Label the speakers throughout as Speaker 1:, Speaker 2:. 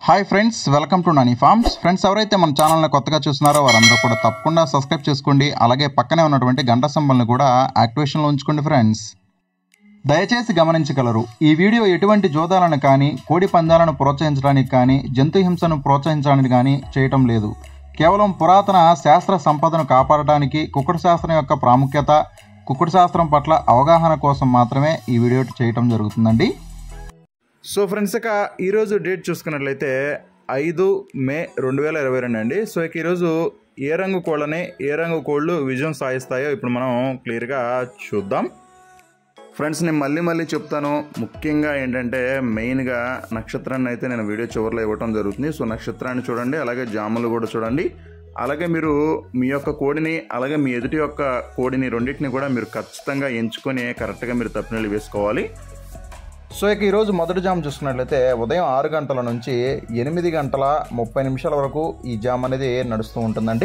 Speaker 1: hi friends welcome to Nani farms friends ఎవరైతే మన ఛానల్ని కొత్తగా చూస్తున్నారో వారందరూ కూడా తప్పకుండా సబ్స్క్రైబ్ చేసుకోండి అలాగే పక్కనే ఉన్నటువంటి గంట సింబల్ని కూడా యాక్టివేషన్లో ఉంచుకోండి ఫ్రెండ్స్ దయచేసి గమనించగలరు ఈ వీడియో ఎటువంటి జోదాలను కానీ కోడి పందాలను ప్రోత్సహించడానికి కానీ జంతు హింసను ప్రోత్సహించడానికి కానీ చేయటం లేదు కేవలం పురాతన శాస్త్ర సంపదను కాపాడటానికి కుక్కుడు శాస్త్రం యొక్క ప్రాముఖ్యత కుక్కుడు శాస్త్రం పట్ల అవగాహన కోసం మాత్రమే ఈ వీడియో చేయటం జరుగుతుందండి
Speaker 2: సో ఫ్రెండ్స్ ఇక ఈరోజు డేట్ చూసుకున్నట్లయితే ఐదు మే రెండు వేల ఇరవై రెండు అండి సో ఇక ఈరోజు ఏ రంగు కోళ్ళని ఏ రంగు కోళ్ళు విజయం సాధిస్తాయో ఇప్పుడు మనం క్లియర్గా చూద్దాం ఫ్రెండ్స్ నేను మళ్ళీ మళ్ళీ చెప్తాను ముఖ్యంగా ఏంటంటే మెయిన్గా నక్షత్రాన్ని అయితే నేను వీడియో చివరిలో ఇవ్వటం జరుగుతుంది సో నక్షత్రాన్ని చూడండి అలాగే జాములు కూడా చూడండి అలాగే మీరు మీ యొక్క కోడిని అలాగే మీ ఎదుటి యొక్క కోడిని రెండింటిని కూడా మీరు ఖచ్చితంగా ఎంచుకొని కరెక్ట్గా మీరు తప్పినీళ్ళు వేసుకోవాలి
Speaker 1: సో ఇక ఈరోజు మొదటి జామ్ చూసుకున్నట్లయితే ఉదయం ఆరు గంటల నుంచి ఎనిమిది గంటల ముప్పై నిమిషాల వరకు ఈ జామ్ అనేది నడుస్తూ ఉంటుందండి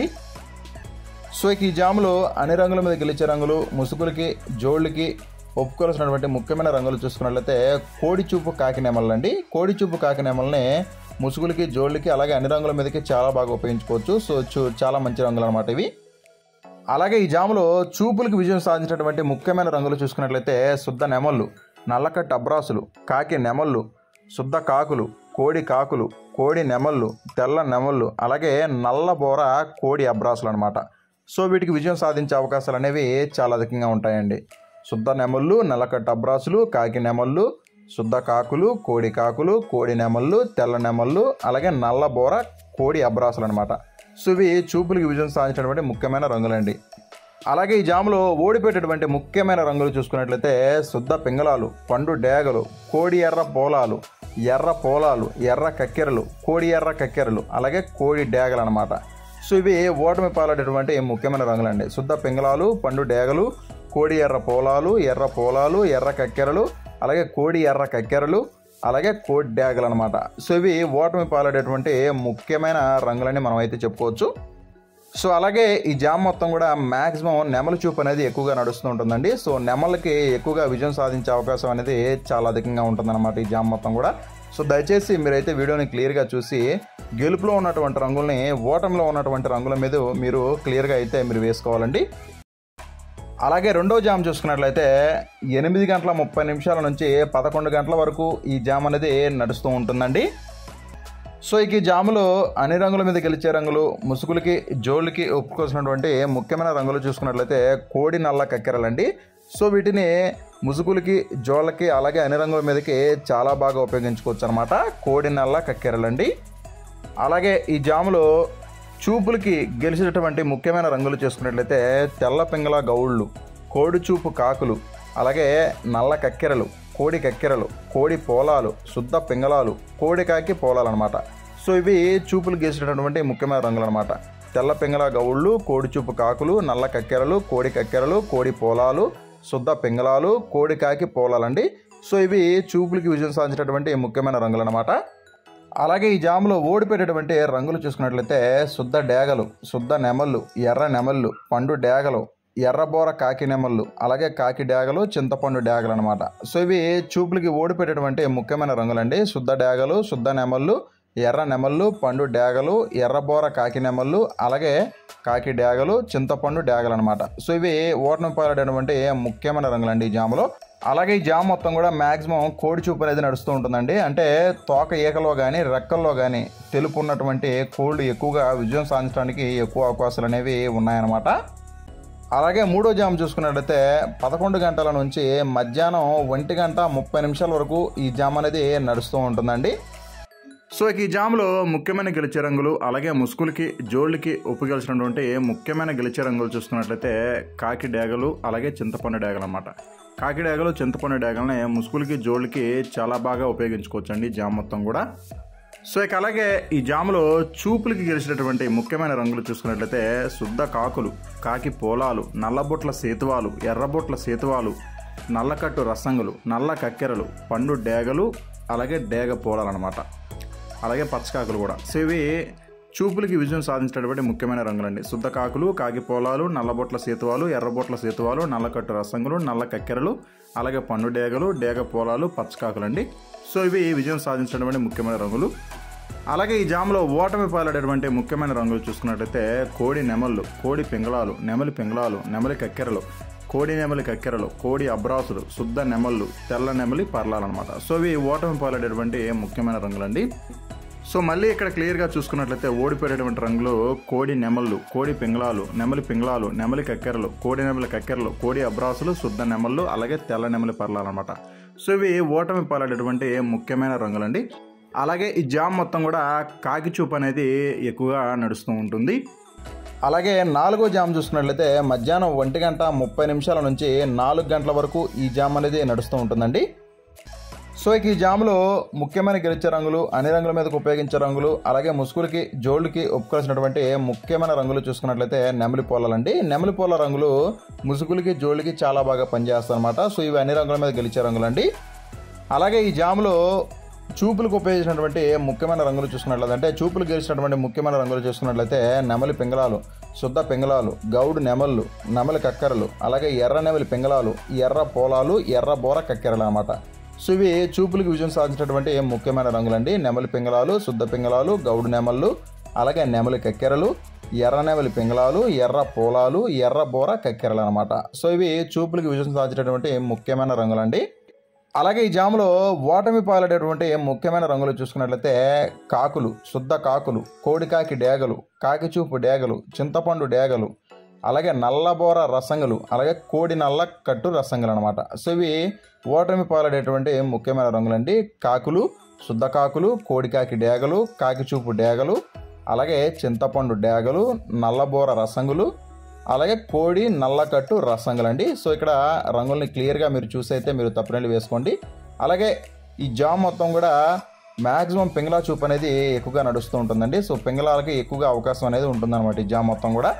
Speaker 1: సో ఇక ఈ జాములో అన్ని రంగుల మీద గెలిచే రంగులు ముసుగులకి జోళ్ళకి ఒప్పుకోవాల్సినటువంటి ముఖ్యమైన రంగులు చూసుకున్నట్లయితే కోడి చూపు కాకి నెమలండి కోడి చూపు కాకి నెమల్ని ముసుగులకి జోళ్ళకి అలాగే అన్ని రంగుల మీదకి చాలా బాగా ఉపయోగించుకోవచ్చు సో చూ చాలా మంచి రంగులు అనమాట ఇవి అలాగే ఈ జాములో చూపులకు విజయం సాధించినటువంటి ముఖ్యమైన రంగులు చూసుకున్నట్లయితే శుద్ధ నెమళ్ళు నల్లకట్టు అబ్రాసులు కాకి నెమళ్ళు శుద్ధ కాకులు కోడి కాకులు కోడి నెమళ్ళు తెల్ల నెమళ్ళు అలాగే నల్ల బోర కోడి అబ్రాసులు అనమాట సో వీటికి విజయం సాధించే అవకాశాలు అనేవి చాలా అధికంగా ఉంటాయండి శుద్ధ నెమళ్ళు నల్లకట్టు అబ్రాసులు కాకి నెమళ్ళు శుద్ధ కాకులు కోడి కాకులు కోడి నెమళ్ళు తెల్ల నెమళ్ళు అలాగే నల్ల బోర కోడి అబ్రాసులు అనమాట సో ఇవి చూపులకు విజయం సాధించినటువంటి ముఖ్యమైన రంగులండి అలాగే ఈ జాములో ఓడిపోయేటటువంటి ముఖ్యమైన రంగులు చూసుకున్నట్లయితే శుద్ధ పింగళాలు పండు డేగలు కోడి ఎర్ర పోలాలు ఎర్ర పోలాలు ఎర్ర కక్కెరలు కోడి ఎర్ర కక్కెరలు అలాగే కోడి డేగలు అనమాట సో ఇవి ఓటమి పాలేటటువంటి ముఖ్యమైన రంగులండి శుద్ధ పింగళాలు పండు డేగలు కోడి ఎర్ర పోలాలు ఎర్ర పోలాలు ఎర్ర కక్కెరలు అలాగే కోడి ఎర్ర కక్కెరలు అలాగే కోడి డేగలు అనమాట సో ఇవి ఓటమి పాలేటటువంటి ముఖ్యమైన రంగులని మనం అయితే చెప్పుకోవచ్చు సో అలాగే ఈ జామ్ మొత్తం కూడా మ్యాక్సిమం నెమల చూపు అనేది ఎక్కువగా నడుస్తూ ఉంటుందండి సో నెమలకి ఎక్కువగా విజయం సాధించే అవకాశం అనేది చాలా అధికంగా ఉంటుందన్నమాట ఈ జామ్ మొత్తం కూడా సో దయచేసి మీరైతే వీడియోని క్లియర్గా చూసి గెలుపులో ఉన్నటువంటి రంగుల్ని ఓటంలో ఉన్నటువంటి రంగుల మీద మీరు క్లియర్గా అయితే మీరు వేసుకోవాలండి అలాగే రెండో జామ్ చూసుకున్నట్లయితే ఎనిమిది గంటల ముప్పై నిమిషాల నుంచి పదకొండు గంటల వరకు ఈ జామ్ అనేది నడుస్తూ ఉంటుందండి సో ఇక ఈ జాములో అన్ని రంగుల మీద గెలిచే రంగులు ముసుగులకి జోళ్ళకి ఒప్పుకోవాల్సినటువంటి ముఖ్యమైన రంగులు చూసుకున్నట్లయితే కోడి నల్ల కక్కెరలండి సో వీటిని ముసుగులకి జోళ్ళకి అలాగే అన్ని రంగుల మీదకి చాలా బాగా ఉపయోగించుకోవచ్చు అనమాట కోడి నల్ల కక్కెరలండి అలాగే ఈ జాములో చూపులకి గెలిచేటటువంటి ముఖ్యమైన రంగులు చూసుకున్నట్లయితే తెల్ల పింగళ గౌళ్ళు కోడి చూపు కాకులు అలాగే నల్ల కక్కెరలు కోడి కక్కెరలు కోడి పోలాలు శుద్ధ పింగళాలు కోడి కాకి పోలాలు అనమాట సో ఇవి చూపులు గీసేటటువంటి ముఖ్యమైన రంగులు అనమాట తెల్ల పింగళ గౌళ్ళు కోడి చూపు కాకులు నల్ల కక్కెరలు కోడి కక్కెరలు కోడి పోలాలు శుద్ధ పింగళాలు కోడి కాకి పోలాలండి సో ఇవి చూపులకి విజయం సాధించేటటువంటి ముఖ్యమైన రంగులు అనమాట అలాగే ఈ జాములో ఓడిపోయేటటువంటి రంగులు చూసుకున్నట్లయితే శుద్ధ డేగలు శుద్ధ నెమళ్ళు ఎర్ర నెమళ్ళు పండు డేగలు ఎర్రబోర కాకి నెమళ్ళు అలాగే కాకి డేగలు చింతపండు డేగలు అనమాట సో ఇవి చూపులకి ఓడిపోయేటటువంటి ముఖ్యమైన రంగులండి శుద్ధ డేగలు శుద్ధ నెమళ్ళు ఎర్ర నెమళ్ళు పండు డేగలు ఎర్రబోర కాకి నెమళ్ళు అలాగే కాకి డేగలు చింతపండు డేగలు అనమాట సో ఇవి ఓటమి పాలైనటువంటి ముఖ్యమైన రంగులండి ఈ జాములో అలాగే ఈ జామ్ మొత్తం కూడా మ్యాక్సిమం కోడి చూపు అనేది నడుస్తూ ఉంటుందండి అంటే తోక ఈకలో కానీ రెక్కల్లో కానీ తెలుపు ఉన్నటువంటి కోళ్ళు ఎక్కువగా విజయం సాధించడానికి ఎక్కువ అవకాశాలు అనేవి ఉన్నాయన్నమాట అలాగే మూడో జామ్ చూసుకున్నట్లయితే పదకొండు గంటల నుంచి మధ్యాహ్నం ఒంటి గంట ముప్పై నిమిషాల వరకు ఈ జామ్ అనేది నడుస్తూ ఉంటుందండి
Speaker 2: సో ఇక ఈ జాములో ముఖ్యమైన గెలిచే రంగులు అలాగే ముసుగులకి జోళ్ళకి ఉపయోగించినటువంటి ముఖ్యమైన గెలిచే రంగులు చూసుకున్నట్లయితే కాకి డేగలు అలాగే చింతపండు డేగలు అన్నమాట కాకి డేగలు చింతపండు డేగలని ముసుగులకి జోళ్ళకి చాలా బాగా ఉపయోగించుకోవచ్చు అండి జామ్ మొత్తం కూడా సో ఇక అలాగే ఈ జాములో చూపులకి గెలిచినటువంటి ముఖ్యమైన రంగులు చూసుకున్నట్లయితే శుద్ధ కాకులు కాకి పోలాలు నల్లబొట్ల సేతువాలు ఎర్రబొట్ల సేతువాలు నల్లకట్టు రసంగులు నల్ల కక్కెరలు పండు డేగలు అలాగే డేగ పోలాలు అనమాట అలాగే పచ్చకాకులు కూడా సో ఇవి చూపులకి విజయం సాధించినటువంటి ముఖ్యమైన రంగులండి శుద్ధ కాకులు కాకి పోలాలు నల్లబొట్ల సేతువాలు ఎర్రబొట్ల సేతువాలు నల్లకట్టు రసంగులు నల్ల కక్కెరలు అలాగే పండు డేగలు డేగ పోలాలు పచ్చకాకులండి సో ఇవి విజయం సాధించినటువంటి ముఖ్యమైన రంగులు అలాగే ఈ జాములో ఓటమి పాలడేటువంటి ముఖ్యమైన రంగులు చూసుకున్నట్లయితే కోడి నెమళ్ళు కోడి పింగళాలు నెమలి పింగళాలు నెమలి కక్కెరలు కోడి నెమలి కక్కెరలు కోడి అబ్రాసులు శుద్ధ నెమళ్ళు తెల్ల నెమలి పర్లాలన్నమాట సో ఇవి ఓటమి పాలడేటువంటి ముఖ్యమైన రంగులండి సో మళ్ళీ ఇక్కడ క్లియర్గా చూసుకున్నట్లయితే ఓడిపోయేటువంటి రంగులు కోడి నెమళ్ళు కోడి పింగళాలు నెమలి పింగళాలు నెమలి కక్కెరలు కోడి నెమలి కక్కెరలు కోడి అబ్రాసులు శుద్ధ నెమళ్ళు అలాగే తెల్ల నెమలి పర్లాలన్నమాట సో ఇవి ఓటమి పాలడేటువంటి ముఖ్యమైన రంగులండి అలాగే ఈ జామ్ మొత్తం కూడా కాకి చూపు అనేది ఎక్కువగా నడుస్తూ ఉంటుంది
Speaker 1: అలాగే నాలుగో జామ్ చూసుకున్నట్లయితే మధ్యాహ్నం ఒంటి గంట ముప్పై నిమిషాల నుంచి నాలుగు గంటల వరకు ఈ జామ్ అనేది నడుస్తూ ఉంటుందండి సో ఇక ఈ జాములో ముఖ్యమైన గెలిచే రంగులు అన్ని రంగుల మీదకు ఉపయోగించే రంగులు అలాగే ముసుగులకి జోళ్ళకి ఒప్పుకోవాల్సినటువంటి ముఖ్యమైన రంగులు చూసుకున్నట్లయితే నెమలి పోలండి నెమలి పోల రంగులు ముసుగులకి జోళ్ళకి చాలా బాగా పనిచేస్తాయి అనమాట సో ఇవి అన్ని రంగుల మీద గెలిచే రంగులండి అలాగే ఈ జాములో చూపులకు ఉపయోగించినటువంటి ముఖ్యమైన రంగులు చూసుకున్నట్లయితే అంటే చూపులు గెలిచినటువంటి ముఖ్యమైన రంగులు చూసుకున్నట్లయితే నెమలి పింగళాలు శుద్ధ పింగళాలు గౌడు నెమళ్ళు నెమలి కక్కెరలు అలాగే ఎర్ర నెమలి పింగళాలు ఎర్ర పోలాలు ఎర్ర బోర కక్కెరలు అన్నమాట సో ఇవి చూపులకు విజయం సాధించినటువంటి ముఖ్యమైన రంగులండి నెమలి పింగళాలు శుద్ధ పింగళాలు గౌడు నెమళ్ళు అలాగే నెమలి కక్కెరలు ఎర్ర నెమలి పింగళాలు ఎర్ర పోలాలు ఎర్ర బోర కక్కెరలు అనమాట సో ఇవి చూపులకు విజయం సాధించినటువంటి ముఖ్యమైన రంగులండి అలాగే ఈ జాములో ఓటమి పాలడేటువంటి ముఖ్యమైన రంగులు చూసుకున్నట్లయితే కాకులు శుద్ధ కాకులు కోడికాకి డేగలు కాకిచూపు డేగలు చింతపండు డేగలు అలాగే నల్లబోర రసంగులు అలాగే కోడి నల్ల కట్టు రసంగులు అనమాట సో ఇవి ఓటమి పాలడేటువంటి ముఖ్యమైన రంగులండి కాకులు శుద్ధ కాకులు కోడికాకి డేగలు కాకిచూపు డేగలు అలాగే చింతపండు డేగలు నల్లబోర రసంగులు అలాగే కోడి నల్లకట్టు రసంగులు అండి సో ఇక్కడ రంగుల్ని క్లియర్గా మీరు చూసైతే మీరు తప్పనీళ్ళు వేసుకోండి అలాగే ఈ జామ్ మొత్తం కూడా మ్యాక్సిమం పింగళా చూపు అనేది ఎక్కువగా నడుస్తూ ఉంటుందండి సో పింగళాలకి ఎక్కువగా అవకాశం అనేది ఉంటుందన్నమాట ఈ జామ్ మొత్తం కూడా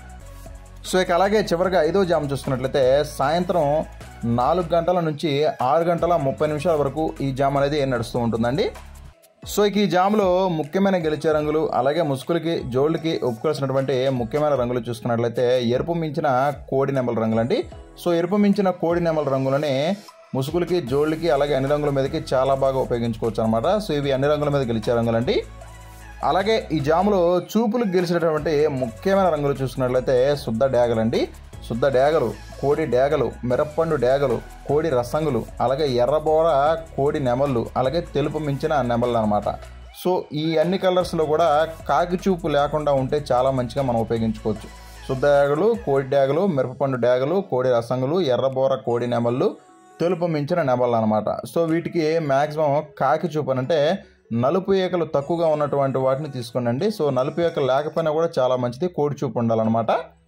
Speaker 1: సో ఇక అలాగే చివరిగా ఐదో జామ్ చూసుకున్నట్లయితే సాయంత్రం నాలుగు గంటల నుంచి ఆరు గంటల ముప్పై నిమిషాల వరకు ఈ జామ్ అనేది నడుస్తూ ఉంటుందండి సో ఇక ఈ జామ్లో ముఖ్యమైన గెలిచే రంగులు అలాగే ముసుగులకి జోళ్ళకి ఒప్పుకోవాల్సినటువంటి ముఖ్యమైన రంగులు చూసుకున్నట్లయితే ఎరుపు మించిన కోడి నెమల రంగులండి సో ఎరుపు మించిన కోడి నెమల రంగులని ముసుగులకి జోళ్ళకి అలాగే అన్ని రంగుల మీదకి చాలా బాగా ఉపయోగించుకోవచ్చు అనమాట సో ఇవి అన్ని రంగుల మీద గెలిచే రంగులండి అలాగే ఈ జాములో చూపులకు గెలిచినటువంటి ముఖ్యమైన రంగులు చూసుకున్నట్లయితే శుద్ధ డేగలండి శుద్ధ డేగలు కోడి డేగలు మిరప్పండు డేగలు కోడి రసంగులు అలాగే ఎర్రబోర కోడి నెమళ్ళు అలాగే తెలుపు మించిన నెమళ్ళు అనమాట సో ఈ అన్ని కలర్స్లో కూడా కాకి చూపు లేకుండా ఉంటే చాలా మంచిగా మనం ఉపయోగించుకోవచ్చు శుద్ధ డేగలు కోడి డేగలు మిరపపండు డేగలు కోడి రసంగులు ఎర్రబోర కోడి నెమళ్ళు తెలుపు మించిన నెమళ్ళు అనమాట సో వీటికి మ్యాక్సిమం కాకి చూపు అని అంటే నలుపు ఏకలు తక్కువగా ఉన్నటువంటి వాటిని తీసుకోండి సో నలుపు ఏకలు లేకపోయినా కూడా చాలా మంచిది కోడి చూపు ఉండాలన్నమాట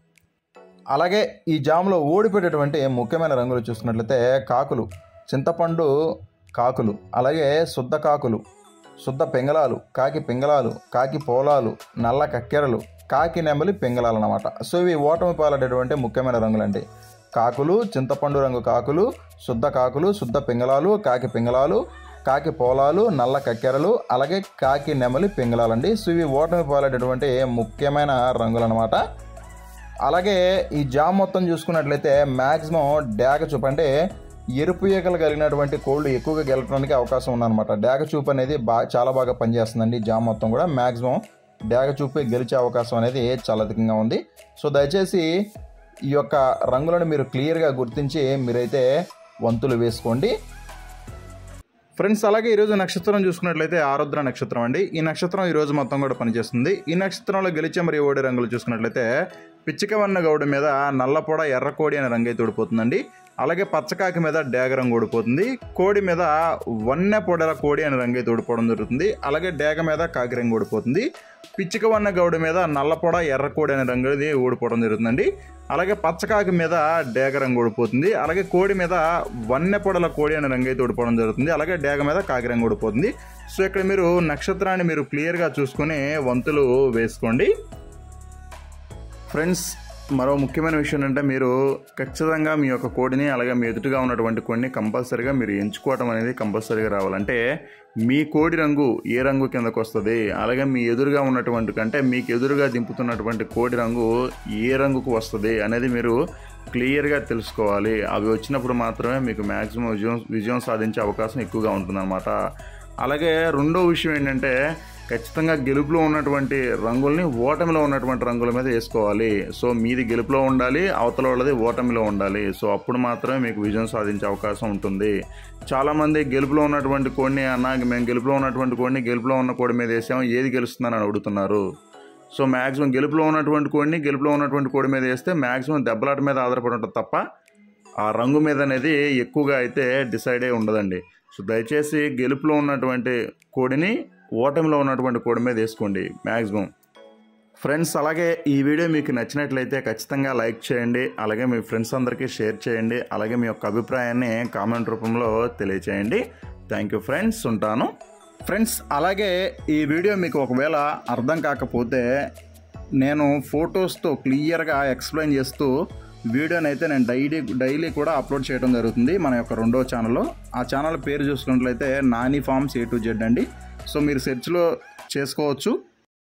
Speaker 1: అలాగే ఈ జామ్లో ఓడిపోయేటటువంటి ముఖ్యమైన రంగులు చూసుకున్నట్లయితే కాకులు చింతపండు కాకులు అలాగే శుద్ధ కాకులు శుద్ధ పింగళాలు కాకి పింగళాలు కాకి పోలాలు నల్ల కక్కెరలు కాకి నెమలి పింగళాలు అనమాట సో ఇవి ఓటమి పాలడేటువంటి ముఖ్యమైన రంగులండి కాకులు చింతపండు రంగు కాకులు శుద్ధ కాకులు శుద్ధ పింగళాలు కాకి పింగళాలు కాకి పోలాలు నల్ల కక్కెరలు అలాగే కాకి నెమలి పింగళాలండి సో ఇవి ఓటమి పాలడేటువంటి ముఖ్యమైన రంగులు అనమాట అలాగే ఈ జామ్ మొత్తం చూసుకున్నట్లయితే మ్యాక్సిమం డాగ చూపు అంటే ఎరుపు ఈకలు కలిగినటువంటి కోళ్ళు ఎక్కువగా గెలవడానికి అవకాశం ఉందన్నమాట డాగ చూపు అనేది బాగా చాలా బాగా పనిచేస్తుందండి ఈ జామ్ మొత్తం కూడా మ్యాక్సిమం డాగ చూపు గెలిచే అవకాశం అనేది చాలా అధికంగా ఉంది సో దయచేసి ఈ యొక్క రంగులను మీరు క్లియర్గా గుర్తించి మీరైతే వంతులు వేసుకోండి ఫ్రెండ్స్ అలాగే ఈరోజు నక్షత్రం చూసుకున్నట్లయితే ఆరుద్ర నక్షత్రం అండి ఈ నక్షత్రం ఈ రోజు మొత్తం కూడా పనిచేస్తుంది ఈ నక్షత్రంలో గెలిచే మరియు ఓడి రంగులు చూసుకున్నట్లయితే పిచ్చికవన్న గౌడు మీద నల్లపొడ ఎర్రకోడి అనే రంగు అయితే ఊడిపోతుందండి అలాగే పచ్చకాకి మీద డేగ రంగు ఊడిపోతుంది కోడి మీద వన్నె పొడల కోడి అనే రంగు అయితే ఊడిపోవడం జరుగుతుంది అలాగే డేగ మీద కాకి రంగు ఊడిపోతుంది పిచ్చిక వన్న గౌడు మీద నల్లపొడ ఎర్రకోడి అనే రంగు ఇది ఊడిపోవడం జరుగుతుందండి అలాగే పచ్చకాకి మీద డేగ రంగు ఊడిపోతుంది అలాగే కోడి మీద వన్నె పొడల కోడి అనే రంగు అయితే ఊడిపోవడం జరుగుతుంది అలాగే డేగ మీద కాకి రంగు ఊడిపోతుంది సో ఇక్కడ మీరు నక్షత్రాన్ని మీరు క్లియర్గా చూసుకొని వంతులు వేసుకోండి ఫ్రెండ్స్ మరో ముఖ్యమైన విషయం ఏంటంటే మీరు ఖచ్చితంగా మీ యొక్క కోడిని అలాగే మీ ఎదుటిగా ఉన్నటువంటి కోడిని కంపల్సరీగా మీరు ఎంచుకోవటం అనేది కంపల్సరీగా రావాలంటే మీ కోడి రంగు ఏ రంగు కిందకు వస్తుంది అలాగే మీ ఎదురుగా ఉన్నటువంటి కంటే మీకు ఎదురుగా దింపుతున్నటువంటి కోడి రంగు ఏ రంగుకు వస్తుంది అనేది మీరు క్లియర్గా తెలుసుకోవాలి అవి వచ్చినప్పుడు మాత్రమే మీకు మ్యాక్సిమం విజయం విజయం సాధించే అవకాశం ఎక్కువగా ఉంటుందన్నమాట అలాగే రెండో విషయం ఏంటంటే
Speaker 2: ఖచ్చితంగా గెలుపులో ఉన్నటువంటి రంగుల్ని ఓటమిలో ఉన్నటువంటి రంగుల మీద వేసుకోవాలి సో మీది గెలుపులో ఉండాలి అవతల వాళ్ళది ఓటమిలో ఉండాలి సో అప్పుడు మాత్రమే మీకు విజయం సాధించే అవకాశం ఉంటుంది చాలామంది గెలుపులో ఉన్నటువంటి కోడిని అన్న మేము గెలుపులో ఉన్నటువంటి కోడిని గెలుపులో ఉన్న కోడి మీద వేసాం ఏది గెలుస్తుందని అడుగుతున్నారు సో మ్యాక్సిమం గెలుపులో ఉన్నటువంటి కోడిని గెలుపులో ఉన్నటువంటి కోడి మీద వేస్తే మ్యాక్సిమం దెబ్బలాట మీద ఆధారపడి ఉంటుంది తప్ప ఆ రంగు మీద అనేది ఎక్కువగా అయితే డిసైడ్ అయి ఉండదండి సో దయచేసి గెలుపులో ఉన్నటువంటి కోడిని ఓటమిలో ఉన్నటువంటి కోడి మీద వేసుకోండి మ్యాక్సిమం ఫ్రెండ్స్ అలాగే ఈ వీడియో మీకు నచ్చినట్లయితే ఖచ్చితంగా లైక్ చేయండి అలాగే మీ ఫ్రెండ్స్ అందరికీ షేర్ చేయండి అలాగే మీ యొక్క అభిప్రాయాన్ని కామెంట్ రూపంలో తెలియచేయండి థ్యాంక్ యూ ఫ్రెండ్స్ ఉంటాను ఫ్రెండ్స్ అలాగే ఈ వీడియో మీకు ఒకవేళ అర్థం కాకపోతే నేను ఫొటోస్తో క్లియర్గా ఎక్స్ప్లెయిన్ చేస్తూ వీడియోని అయితే నేను డైలీ డైలీ కూడా అప్లోడ్ చేయడం జరుగుతుంది మన యొక్క రెండో ఛానల్లో ఆ ఛానల్ పేరు చూసుకున్నట్లయితే Nani farms A to Z అండి సో మీరు సెర్చ్లో చేసుకోవచ్చు